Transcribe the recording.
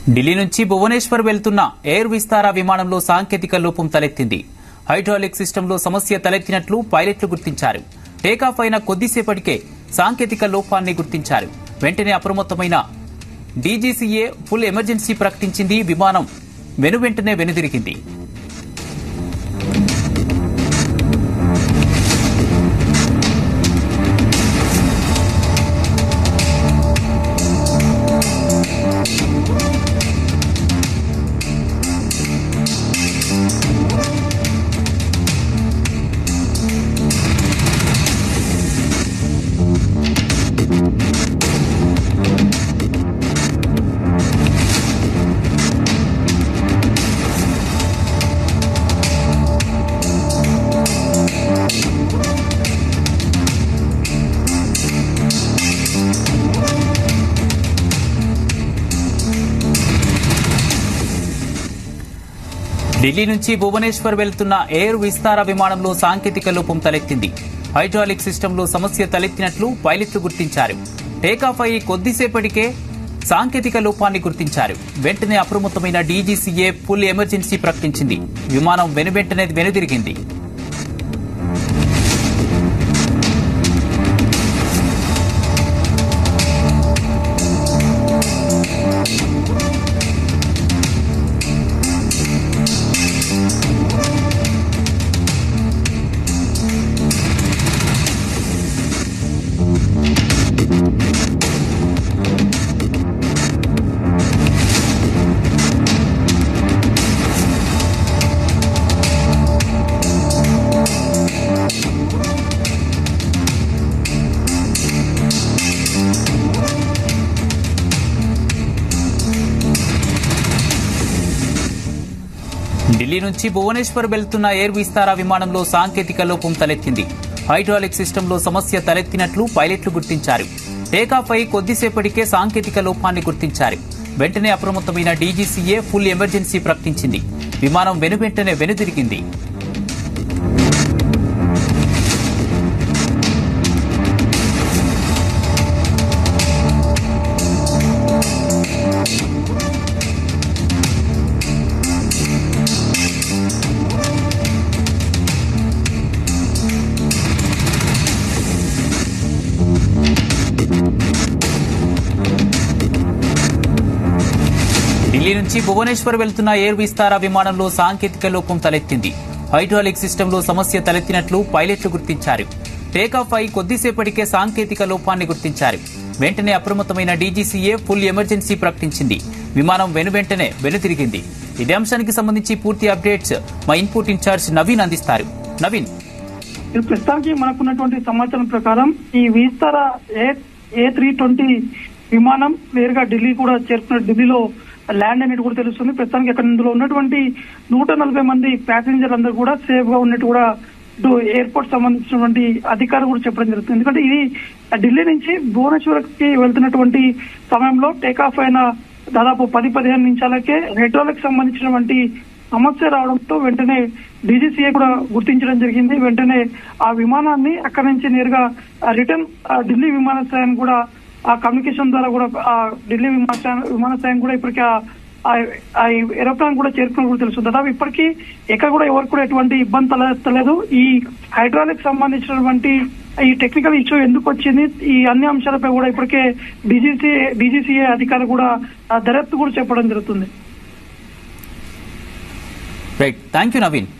ఢిల్లీ నుంచి భువనేశ్వర్ వెళ్తున్న ఎయిర్ విస్తారా విమానంలో సాంకేతిక లోపం తలెత్తింది హైడ్రాలిక్ సిస్టంలో సమస్య తలెత్తినట్లు పైలట్లు గుర్తించారు టేకాఫ్ అయిన కొద్దిసేపటికే సాంకేతిక లోపాన్ని గుర్తించారు వెంటనే అప్రమత్తమైన డీజీసీఏ ఫుల్ ఎమర్జెన్సీ ప్రకటించింది విమానం వెనువెంటనే వెనుదిరిగింది ఢిల్లీ నుంచి భువనేశ్వర్ వెళ్తున్న ఎయిర్ విస్తారా విమానంలో సాంకేతిక లోపం తలెత్తింది హైడ్రాలిక్ సిస్టంలో సమస్య తలెత్తినట్లు పైలట్లు గుర్తించారు టేకాఫ్ అయి కొద్దిసేపటికే సాంకేతిక లోపాన్ని గుర్తించారు వెంటనే అప్రమత్తమైన డీజీసీఏ ఫుల్ ఎమర్జెన్సీ ప్రకటించింది విమానం వెనువెంటనే వెనుదిరిగింది ఢిల్లీ నుంచి భువనేశ్వర్ వెళ్తున్న ఎయిర్ విస్తారా విమానంలో సాంకేతిక లోపం తలెత్తింది హైడ్రాలిక్ సిస్టంలో సమస్య తలెత్తినట్లు పైలట్లు గుర్తించారు టేకాఫ్ అయి కొద్దిసేపటికే సాంకేతిక లోపాన్ని గుర్తించారు వెంటనే అప్రమత్తమైన డీజీసీఏ ఫుల్ ఎమర్జెన్సీ ప్రకటించింది విమానం వెనువెంటనే వెనుదిరిగింది ఢిల్లీ నుంచి భువనేశ్వర్ వెళ్తున్న ఎయిర్ విస్తారా విమానంలో సాంకేతిక లోపం తలెత్తింది హైడ్రాలిక్ సిస్టంలో సమస్య తలెత్తినట్లు పైలట్లు గుర్తించారు టేకాఫ్ అయి కొద్దిసేపటికే సాంకేతిక లోపాన్ని గుర్తించారు వెంటనే అప్రమత్తమైన డీజీసీఏ ఫుల్ ఎమర్జెన్సీ ప్రకటించింది విమానం వెనువెంటనే వెనుతిరిగింది ఇదే అంశానికి సంబంధించి పూర్తి అప్డేట్స్ మా ఇన్పుట్ ఇన్ఛార్జ్ నవీన్ అందిస్తారు నవీన్ ఇది ప్రస్తుతానికి మనకున్నటువంటి సమాచారం ప్రకారం ఈ విస్తార ఏ ఏ త్రీ ట్వంటీ విమానం నేరుగా ఢిల్లీ కూడా చేరుకున్న ఢిల్లీలో ల్యాండ్ అనేది కూడా తెలుస్తుంది ప్రస్తుతానికి అక్కడ ఇందులో ఉన్నటువంటి నూట నలభై మంది ప్యాసింజర్ అందరూ కూడా సేఫ్ గా ఉన్నట్టు కూడా ఇటు ఎయిర్పోర్ట్ సంబంధించినటువంటి అధికారులు కూడా చెప్పడం జరుగుతుంది ఎందుకంటే ఇది ఢిల్లీ నుంచి భువనేశ్వర్కి వెళ్తున్నటువంటి సమయంలో టేకాఫ్ అయిన దాదాపు పది పదిహేను నిమిషాలకే హైడ్రాలిక్ సంబంధించినటువంటి సమస్య రావడంతో వెంటనే డీజీసీఏ కూడా గుర్తించడం జరిగింది వెంటనే ఆ విమానాన్ని అక్కడి నుంచి నేరుగా రిటర్న్ ఢిల్లీ విమానాశ్రయాన్ని కూడా ఆ కమ్యూనికేషన్ ద్వారా కూడా ఆ ఢిల్లీ విమానాశ్రయం విమానాశ్రయం కూడా ఇప్పటికీ ఆ- ఆ- ఆ ఏరోప్లేన్ కూడా చేరుకుని కూడా తెలుసు దాదాపు ఇప్పటికీ ఎక్కడ కూడా ఎవరికి కూడా ఎటువంటి ఇబ్బంది తలెత్తలేదు ఈ హైడ్రాలిక్ సంబంధించినటువంటి ఈ టెక్నికల్ ఇష్యూ ఎందుకు వచ్చింది ఈ అన్ని అంశాలపై కూడా ఇప్పటికే డీజీసీ డీజీసీఏ అధికారులు కూడా ఆ దర్యాప్తు కూడా చెప్పడం జరుగుతుంది రైట్ థ్యాంక్ యూ నవీన్